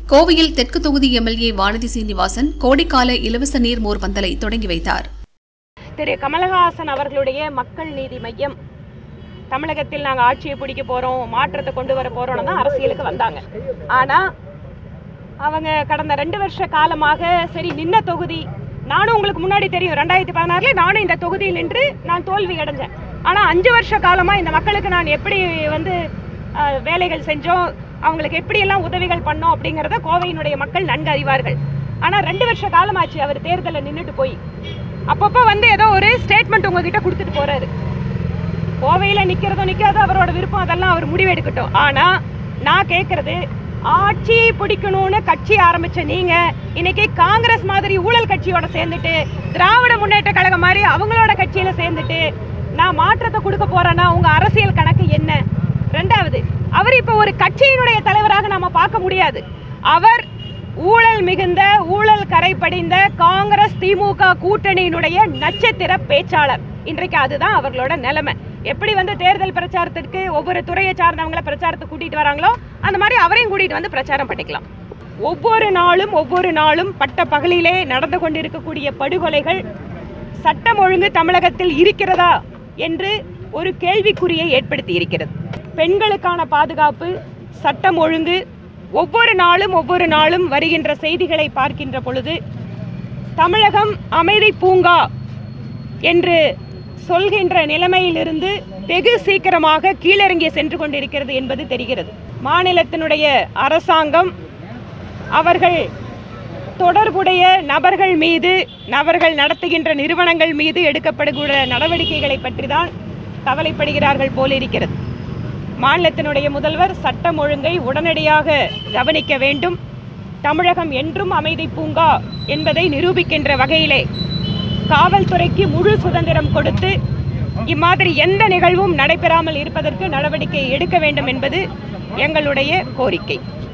கோவையில் தெற்கு தொகுதி எம்எல்ஏ வானதி சீனிவாசன் கோடைக்கால இலவச நீர் மோர் பந்தலை தொடங்கி வைத்தார் திரு கமலஹாசன் அவர்களுடைய மக்கள் நீதி மையம் தமிழகத்தில் நாங்கள் ஆட்சியை பிடிக்க போகிறோம் மாற்றத்தை கொண்டு வர போகிறோம்னு தான் அரசியலுக்கு வந்தாங்க ஆனால் அவங்க கடந்த ரெண்டு வருஷ காலமாக சரி நின்ன தொகுதி நானும் உங்களுக்கு முன்னாடி தெரியும் ரெண்டாயிரத்தி பதினாறுல நானும் இந்த தொகுதியில் நின்று நான் தோல்வி அடைஞ்சேன் ஆனால் அஞ்சு வருஷ காலமாக இந்த மக்களுக்கு நான் எப்படி வந்து அஹ், வேலைகள் செஞ்சோம் அவங்களுக்கு எப்படியெல்லாம் உதவிகள் பண்ணோம் அப்படிங்கிறத கோவையினுடைய மக்கள் நன்கு அறிவார்கள் ஆனால் ரெண்டு வருஷ காலமாச்சு அவர் தேர்தலில் நின்றுட்டு போய் அப்பப்போ வந்து ஏதோ ஒரு ஸ்டேட்மெண்ட் உங்ககிட்ட கொடுத்துட்டு போறாரு கோவையில நிக்கிறதோ நிக்காதோ அவரோட விருப்பம் அதெல்லாம் அவர் முடிவெடுக்கட்டும் ஆனா நான் கேட்கறது ஆட்சி பிடிக்கணும்னு கட்சி ஆரம்பிச்ச நீங்க இன்னைக்கு காங்கிரஸ் மாதிரி ஊழல் கட்சியோட சேர்ந்துட்டு திராவிட முன்னேற்ற கழகம் மாதிரி அவங்களோட கட்சியில சேர்ந்துட்டு நான் மாற்றத்தை கொடுக்க போறேன்னா உங்க அரசியல் கணக்கு என்ன ரெண்டாவது அவர் இப்ப ஒரு கட்சியினுடைய தலைவராக நாம பார்க்க முடியாது அவர் ஊழல் மிகுந்த ஊழல் கரை படிந்த காங்கிரஸ் திமுக கூட்டணியினுடைய நட்சத்திர பேச்சாளர் இன்றைக்கு அதுதான் அவர்களோட நிலைமை எப்படி வந்து தேர்தல் பிரச்சாரத்திற்கு ஒவ்வொரு துறையை சார்ந்தவங்கள பிரச்சாரத்துக்கு கூட்டிட்டு வராங்களோ அந்த மாதிரி அவரையும் கூட்டிட்டு வந்து பிரச்சாரம் பண்ணிக்கலாம் ஒவ்வொரு நாளும் ஒவ்வொரு நாளும் பட்ட பகலிலே நடந்து கொண்டிருக்கக்கூடிய படுகொலைகள் சட்டம் ஒழுங்கு தமிழகத்தில் இருக்கிறதா என்று ஒரு கேள்விக்குறியை ஏற்படுத்தி இருக்கிறது பெண்களுக்கான பாதுகாப்பு சட்டம் ஒழுங்கு ஒவ்வொரு நாளும் ஒவ்வொரு நாளும் வருகின்ற செய்திகளை பார்க்கின்ற பொழுது தமிழகம் அமைதி பூங்கா என்று சொல்கின்ற நிலைமையிலிருந்து வெகு சீக்கிரமாக கீழிறங்கி சென்று கொண்டிருக்கிறது என்பது தெரிகிறது மாநிலத்தினுடைய அரசாங்கம் அவர்கள் தொடர்புடைய நபர்கள் மீது நபர்கள் நடத்துகின்ற நிறுவனங்கள் மீது எடுக்கப்படுகிற நடவடிக்கைகளை பற்றி தான் கவலைப்படுகிறார்கள் போலிருக்கிறது மாநிலத்தினுடைய முதல்வர் சட்டம் ஒழுங்கை உடனடியாக கவனிக்க வேண்டும் தமிழகம் என்றும் அமைதி பூங்கா என்பதை நிரூபிக்கின்ற வகையிலே காவல்துறைக்கு முழு சுதந்திரம் கொடுத்து இம்மாதிரி எந்த நிகழ்வும் நடைபெறாமல் இருப்பதற்கு நடவடிக்கை எடுக்க வேண்டும் என்பது எங்களுடைய கோரிக்கை